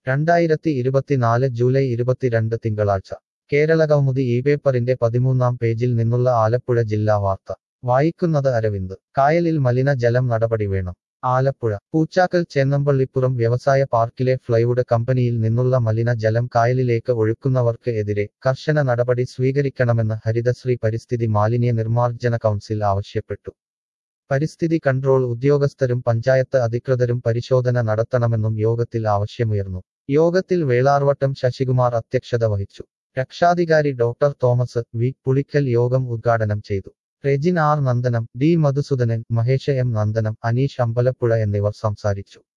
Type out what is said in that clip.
രണ്ടായിരത്തി ഇരുപത്തിനാല് ജൂലൈ ഇരുപത്തിരണ്ട് തിങ്കളാഴ്ച കേരളകൗമുദി ഈ പേപ്പറിന്റെ പതിമൂന്നാം പേജിൽ നിന്നുള്ള ആലപ്പുഴ ജില്ലാ വാർത്ത വായിക്കുന്നത് അരവിന്ദ് കായലിൽ മലിന ജലം നടപടി വേണം ആലപ്പുഴ പൂച്ചാക്കൽ ചേന്നമ്പള്ളിപ്പുറം വ്യവസായ പാർക്കിലെ ഫ്ലൈവുഡ് കമ്പനിയിൽ നിന്നുള്ള മലിന ജലം കായലിലേക്ക് ഒഴുക്കുന്നവർക്ക് എതിരെ കർശന നടപടി സ്വീകരിക്കണമെന്ന് ഹരിതശ്രീ പരിസ്ഥിതി മാലിന്യ നിർമ്മാർജ്ജന കൗൺസിൽ ആവശ്യപ്പെട്ടു പരിസ്ഥിതി കൺട്രോൾ ഉദ്യോഗസ്ഥരും പഞ്ചായത്ത് അധികൃതരും പരിശോധന നടത്തണമെന്നും യോഗത്തിൽ ആവശ്യമുയർന്നു യോഗത്തിൽ വേളാർവട്ടം ശശികുമാർ അധ്യക്ഷത വഹിച്ചു രക്ഷാധികാരി ഡോക്ടർ തോമസ് വി പുളിക്കൽ യോഗം ഉദ്ഘാടനം ചെയ്തു Rejin R Nandanam D Madhusoodanan Mahesh M Nandanam Aneesh Ambalappuzha എന്നിവർ സംസാരിച്ചു